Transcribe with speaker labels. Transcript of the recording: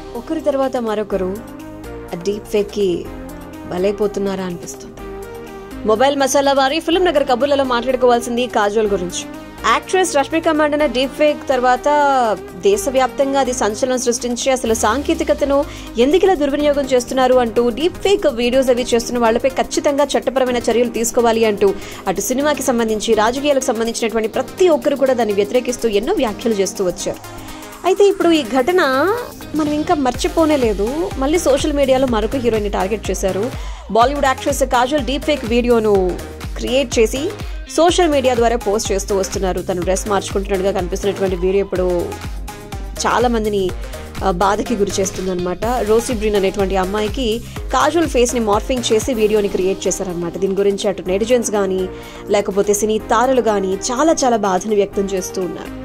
Speaker 1: ఒకరి తర్వాత మరొకరు డీప్ ఫేక్కి బలైపోతున్నారా అనిపిస్తుంది మొబైల్ మసాలా వారి ఫిల్మ్ నగర్ కబుర్లలో మాట్లాడుకోవాల్సింది కాజోల్ గురించి actress Rashmika Mandanna deep fake తర్వాత దేశవ్యాప్తంగా అది సంచలనం సృష్టించి అసలు సాంకేతికతను ఎందుకిలా దుర్వినియోగం చేస్తున్నారు అంటూ డీప్ ఫేక్ వీడియోస్ అవి చేస్తున్న వాళ్ళపై ఖచ్చితంగా చట్టపరమైన చర్యలు తీసుకోవాలి అంటూ అటు సినిమాకి సంబంధించి రాజకీయాలకు సంబంధించినటువంటి ప్రతి ఒక్కరు కూడా దాన్ని వ్యతిరేకిస్తూ ఎన్నో వ్యాఖ్యలు చేస్తూ వచ్చారు అయితే ఇప్పుడు ఈ ఘటన మనం ఇంకా మర్చిపోనే లేదు మళ్ళీ సోషల్ మీడియాలో మరొక హీరోయిన్ టార్గెట్ చేశారు Bollywood actress Kajal deep fake వీడియోను క్రియేట్ చేసి సోషల్ మీడియా ద్వారా పోస్ట్ చేస్తూ వస్తున్నారు తను డ్రెస్ మార్చుకుంటున్నట్టుగా కనిపిస్తున్నటువంటి వీడియో ఇప్పుడు చాలా మందిని ఆ, బాధకి గురి చేస్తుందన్నమాట రోసీ బ్రిన్ అనేటువంటి అమ్మాయికి కాజువల్ ఫేస్ని మార్ఫింగ్ చేసి వీడియోని క్రియేట్ చేశారనమాట దీని గురించి అటు నెటిజన్స్ కానీ లేకపోతే సినీ తారలు కానీ చాలా చాలా బాధను వ్యక్తం చేస్తూ ఉన్నారు